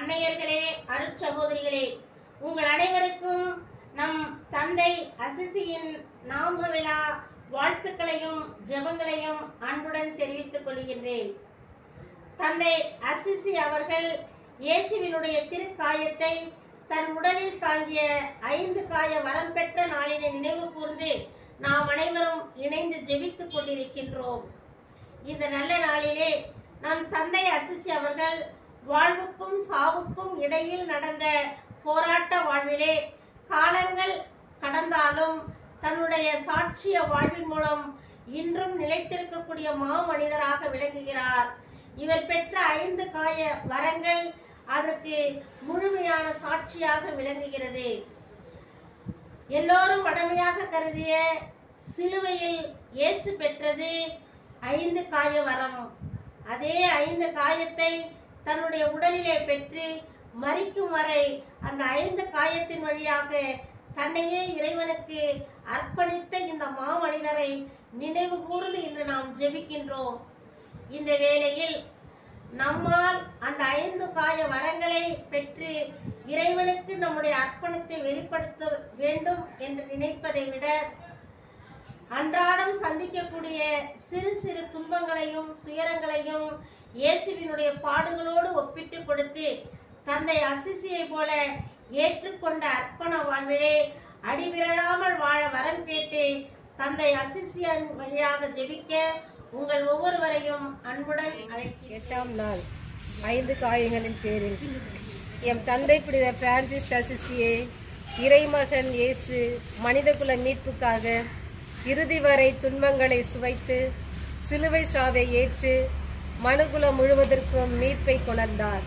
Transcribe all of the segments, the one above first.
அன்னையர்களே அருட்சகோதரிகளே உங்கள் அனைவருக்கும் நம் தந்தை அசிசியின் நாம விழா வாழ்த்துக்களையும் ஜெபங்களையும் அன்புடன் தெரிவித்துக் கொள்கின்றேன் தந்தை அசிசி அவர்கள் இயேசுவினுடைய திருக்காயத்தை தன் உடலில் தாங்கிய ஐந்து காய வரம் பெற்ற நாளினை நினைவு கூர்ந்து நாம் அனைவரும் இணைந்து ஜெபித்துக் கொண்டிருக்கின்றோம் இந்த நல்ல நாளிலே நம் தந்தை அசிசி அவர்கள் வாழ்வுக்கும் சாவுக்கும் இடையில் நடந்த போராட்ட வாழ்விலே காலங்கள் கடந்தாலும் தன்னுடைய சாட்சிய வாழ்வின் மூலம் இன்றும் நிலைத்திருக்கக்கூடிய மாமனிதராக விளங்குகிறார் இவர் பெற்ற ஐந்து காய வரங்கள் அதற்கு முழுமையான சாட்சியாக விளங்குகிறது எல்லோரும் வடமையாக கருதிய சிலுவையில் இயேசு பெற்றது ஐந்து காய வரம் அதே ஐந்து காயத்தை தன்னுடைய உடலிலே பெற்று மரிக்கும் வரை அந்த ஐந்து காயத்தின் வழியாக தன்னையே இறைவனுக்கு அர்ப்பணித்த இந்த மாமனிதரை நினைவு கூர்ந்து இன்று நாம் ஜெபிக்கின்றோம் இந்த வேளையில் நம்மால் அந்த ஐந்து காய வரங்களை பெற்று இறைவனுக்கு நம்முடைய அர்ப்பணத்தை வெளிப்படுத்த வேண்டும் என்று நினைப்பதை விட அன்றாடம் சந்திக்கக்கூடிய சிறு சிறு துன்பங்களையும் துயரங்களையும் இயேசுவினுடைய பாடுகளோடு ஒப்பிட்டு கொடுத்து தந்தை அசிசியை போல ஏற்றுக்கொண்ட அர்ப்பண வாழ்விலே அடிவிரலாமல் வாழ வரம் கேட்டு தந்தை அசிசியன் வழியாக ஜெபிக்க உங்கள் ஒவ்வொருவரையும் அன்புடன் அழைக்கிறேன் எட்டாம் நாள் ஐந்து காயங்களின் பேரில் எம் தந்தை புனித பிரான்சிஸ் அசிசியே இறைமகன் இயேசு மனிதகுல மீட்புக்காக இறுதி வரை துன்பங்களை சுவைத்து சிலுவை சாவை ஏற்று மனுகுலம் முழுவதற்கும் மீட்பை கொணர்ந்தார்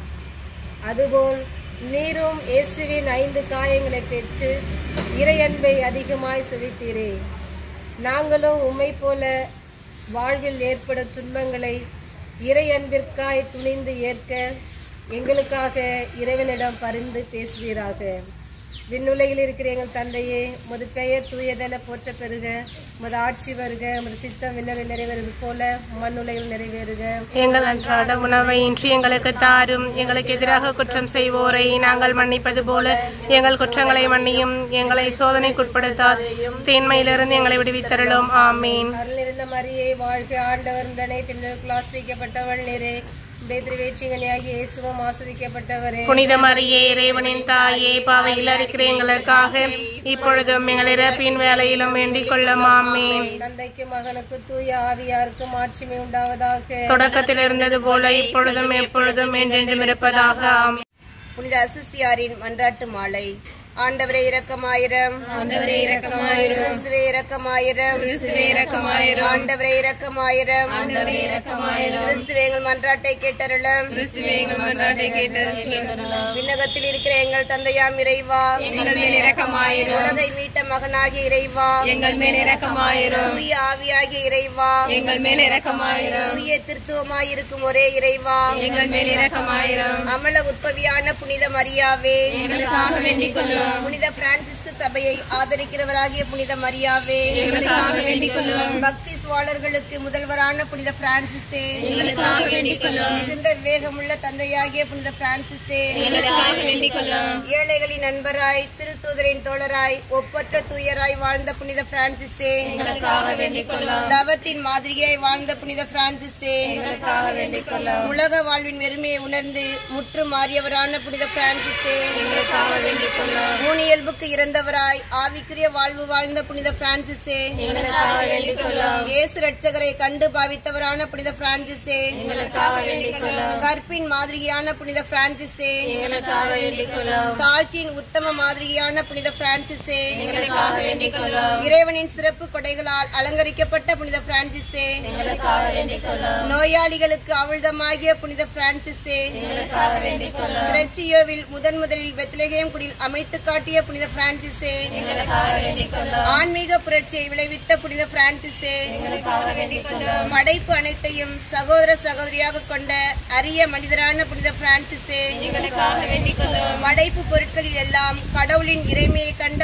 அதுபோல் நீரும் இயேசுவின் ஐந்து காயங்களை பெற்று இறையன்பை அதிகமாய் சுவைத்தீரே நாங்களும் உம்மை போல வாழ்வில் ஏற்படும் துன்பங்களை இறை அன்பிற்காய் துணிந்து ஏற்க எங்களுக்காக இறைவனிடம் பரிந்து பேசுவீராக விண்ணுலகில் இருக்கிற எங்கள் தந்தையே முது பெயர் தூயதென போற்ற பெறுக முது ஆட்சி வருக முது சித்தம் விண்ணலில் நிறைவேறுவது போல மண்ணுலகில் நிறைவேறுக எங்கள் அன்றாட உணவை இன்று எங்களுக்கு தாரும் எங்களுக்கு எதிராக குற்றம் செய்வோரை நாங்கள் மன்னிப்பது போல எங்கள் குற்றங்களை மன்னியும் எங்களை சோதனைக்குட்படுத்தாதையும் தீன்மையிலிருந்து எங்களை விடுவித்தருளும் ஆமீன் அருள் இருந்த மரியை வாழ்க ஆண்டவர் உடனே பின்னர் ஆஸ்விக்கப்பட்டவள் நேரே வேற்றிங்கனியாகி இயேசுவும் ஆசிரிக்கப்பட்டவரே புனித மரியே இறைவனின் தாயே பாவையில் இருக்கிற எங்களுக்காக இப்பொழுதும் எங்கள் இறப்பின் வேலையிலும் வேண்டிக் கொள்ளும் ஆமீன் தந்தைக்கு மகனுக்கு தூய ஆவியாருக்கும் ஆட்சிமை உண்டாவதாக தொடக்கத்தில் இருந்தது போல இப்பொழுதும் எப்பொழுதும் என்றென்றும் இருப்பதாக ஆமீன் புனித அசிசியாரின் மன்றாட்டு மாலை ஆண்டவரே இரக்கமாயிரம் ஆண்டவரே இரக்கமாயிரும் கிறிஸ்துவே இரக்கமாயிரம் கிறிஸ்துவே இரக்கமாயிரும் ஆண்டவரே இரக்கமாயிரம் ஆண்டவரே இரக்கமாயிரும் கிறிஸ்துவே எங்கள் மன்றாட்டை கேட்டருளும் கிறிஸ்துவே எங்கள் மன்றாட்டை கேட்டருளும் விண்ணகத்தில் இருக்கிற எங்கள் தந்தையாம் இறைவா எங்கள் மேல் இரக்கமாயிரும் உலகை மீட்ட மகனாகிய இறைவா எங்கள் மேல் இரக்கமாயிரும் தூய ஆவியாகிய இறைவா எங்கள் மேல் இரக்கமாயிரும் தூய திருத்துவமாய் இருக்கும் ஒரே இறைவா எங்கள் மேல் இரக்கமாயிரும் அமல உற்பவியான புனித மரியாவே எங்களுக்காக வேண்டிக் கொள்ளும் புனித பிரான்சிஸ்கு சபையை ஆதரிக்கிறவராகிய புனித மரியாவே எங்களுக்காக வேண்டிக் கொள்ளும் பக்தி சுவாளர்களுக்கு முதல்வரான புனித பிரான்சிஸே எங்களுக்காக வேண்டிக் கொள்ளும் மிகுந்த விவேகமுள்ள தந்தையாகிய புனித பிரான்சிஸே எங்களுக்காக வேண்டிக் கொள்ளும் ஏழைகளின் நண்பராய் திருத்தூதரின் தோழராய் ஒப்பற்ற தூயராய் வாழ்ந்த புனித பிரான்சிஸே எங்களுக்காக வேண்டிக் கொள்ளும் தவத்தின் மாதிரியாய் வாழ்ந்த புனித பிரான்சிஸே எங்களுக்காக வேண்டிக் கொள்ளும் உலக வாழ்வின் வெறுமையை உணர்ந்து முற்று மாறியவரான புனித பிரான்சிஸே எங்களுக்காக வேண்டிக் கொள்ளும் ஊனியல்புக்கு இறந்தவராய் ஆவிக்குரிய வாழ்வு வாழ்ந்த புனித பிரான்சிஸே எங்களுக்காக வேண்டிக் கொள்ளும் இயேசு ரட்சகரை கண்டு பாவித்தவரான புனித பிரான்சிஸே எங்களுக்காக வேண்டிக் கொள்ளும் கற்பின் மாதிரியான புனித பிரான்சிஸே எங்களுக்காக வேண்டிக் கொள்ளும் தாழ்ச்சியின் உத்தம மாதிரியான புனித பிரான்சிஸே எங்களுக்காக வேண்டிக் கொள்ளும் இறைவனின் சிறப்பு கொடைகளால் அலங்கரிக்கப்பட்ட புனித பிரான்சிஸே எங்களுக்காக வேண்டிக் கொள்ளும் நோயாளிகளுக்கு அவிழ்தமாகிய புனித பிரான்சிஸே எங்களுக்காக வேண்டிக் கொள்ளும் திரச்சியோவில் முதன் முதலில் பெத்லகேம் குடில் அமைத்து காட்டிய புனித பிரான்சிஸே எங்களுக்காக வேண்டிக் கொள்ளும் ஆன்மீக புரட்சியை விளைவித்த புனித பிரான்சிஸே எங்களுக்காக வேண்டிக் கொள்ளும் படைப்பு அனைத்தையும் சகோதர சகோதரியாக கொண்ட அரிய மனிதரான புனித பிரான்சிஸே எங்களுக்காக வேண்டிக் கொள்ளும் படைப்பு பொருட்களில் எல்லாம் கடவுளின் இறைமையை கண்ட புனித பிரான்சிஸே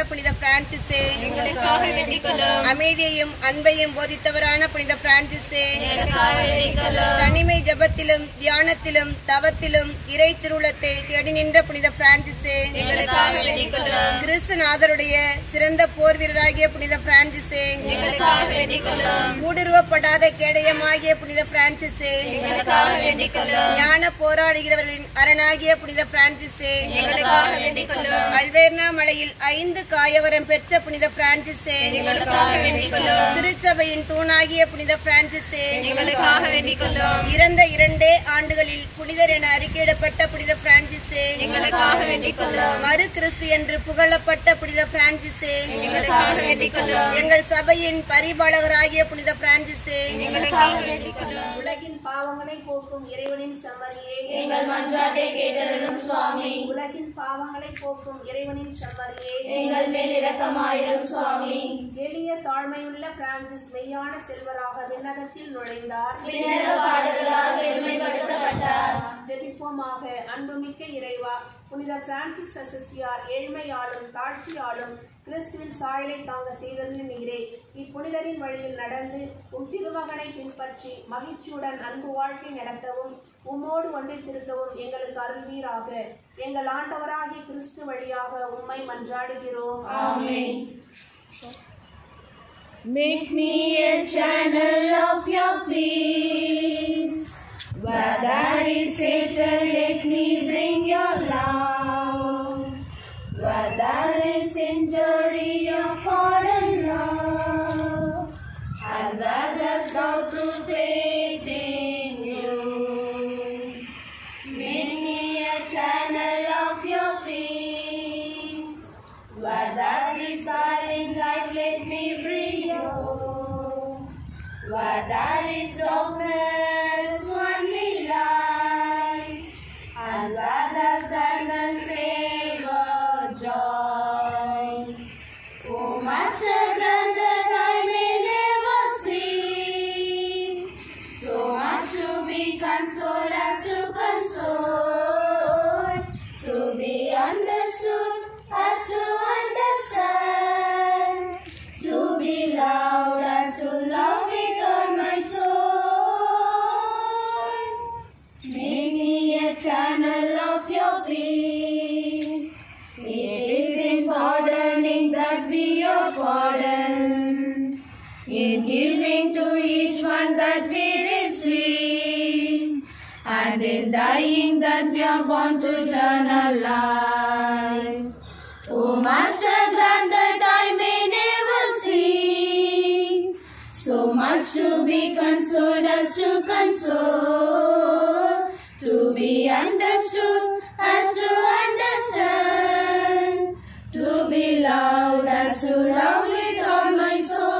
பிரான்சிஸே எங்களுக்காக வேண்டிக் கொள்ளும் அமைதியையும் அன்பையும் போதித்தவரான புனித பிரான்சிஸே எங்களுக்காக வேண்டிக் கொள்ளும் தனிமை ஜபத்திலும் தியானத்திலும் தவத்திலும் இறை திருவுளத்தை தேடி நின்ற புனித பிரான்சிஸே எங்களுக்காக வேண்டிக் கொள்ளும் கிறிஸ்துநாதருடைய சிறந்த போர் வீரராகிய புனித பிரான்சிஸே எங்களுக்காக வேண்டிக் கொள்ளும் ஊடுருவப்படாத கேடயமாகிய புனித பிரான்சிஸே எங்களுக்காக வேண்டிக் கொள்ளும் ஞான போராடுகிறவர்களின் அரணாகிய புனித பிரான்சிஸே எங்களுக்காக வேண்டிக் கொள்ளும் அல்வேர்னா மலையில் ஐந்து காயவரம் பெற்ற புனித பிரான்சிஸே எங்களுக்காக வேண்டிக் கொள்ளும் திருச்சபையின் தூணாகிய புனித பிரான்சிஸே எங்களுக்காக வேண்டிக் கொள்ளும் இறந்த இரண்டே ஆண்டுகளில் புனிதர் என அறிக்கையிடப்பட்ட புனித பிரான்சிஸே எங்களுக்காக வேண்டிக் கொள்ளும் மறு கிறிஸ்து என்று புகழப்பட்ட புனித பிரான்சிஸே எங்களுக்காக வேண்டிக் கொள்ளும் எங்கள் சபையின் பரிபாலகராகிய புனித பிரான்சிஸே எங்களுக்காக வேண்டிக் கொள்ளும் உலகின் பாவங்களை போக்கும் இறைவனின் செம்மறியே எங்கள் மன்றாட்டை கேட்டருளும் சுவாமி உலகின் பாவங்களை போக்கும் இறைவனின் செம்மறியே எங்கள் மேல் இரக்கமாயிரும் சுவாமி எளிய தாழ்மையுள்ள பிரான்சிஸ் மெய்யான செல்வராக விண்ணகத்தில் நுழைந்தார் விண்ணக பாடல்களால் பெருமைப்படுத்தப்பட்டார் ஜெபிப்போமாக அன்புமிக்க இறைவா புனித பிரான்சிஸ் அசசியார் ஏழ்மையாலும் தாழ்ச்சியாலும் கிறிஸ்துவின் சாயலை தாங்க செய்தது நீரே இப்புனிதரின் வழியில் நடந்து உம் திருமகனை பின்பற்றி மகிழ்ச்சியுடன் அன்பு வாழ்க்கை நடத்தவும் உம்மோடு ஒன்றித்திருக்கவும் எங்களுக்கு அருள்வீராக எங்கள் ஆண்டவராகிய கிறிஸ்து வழியாக உம்மை மன்றாடுகிறோம் Amen. Make me a channel of your peace. Where there is Satan, let me bring your love. Where there is injury, your pardon love. And where there's doubt through faith in you. Make me a channel of your peace. Where there's desire in life, let me bring you. Where there is darkness, only light. And where there's sadness, savor joy. Oh, Master, grant that I may never see so much to be consoled as to console, to be understood as to understand, to be loved as to love with all my soul. Make me a channel of your peace. It is in pardoning that we are pardoned, in giving to each one that we receive, and in dying that we are born to eternal life. O Master, grant that I may never see so much to be consoled as to console, to be understood as to understand, to be loved as to love with all my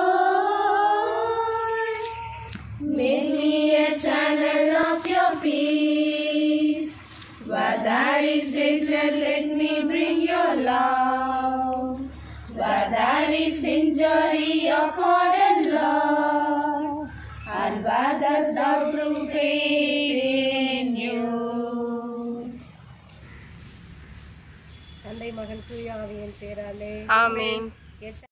soul. Make me a channel of your peace. Where there is hatred, let me bring your love. Where there is injury, your pardon, Lord. And where there's doubt, through faith in you. தந்தை மகன் தூய ஆவியின் பேராலே ஆமென் எட்ட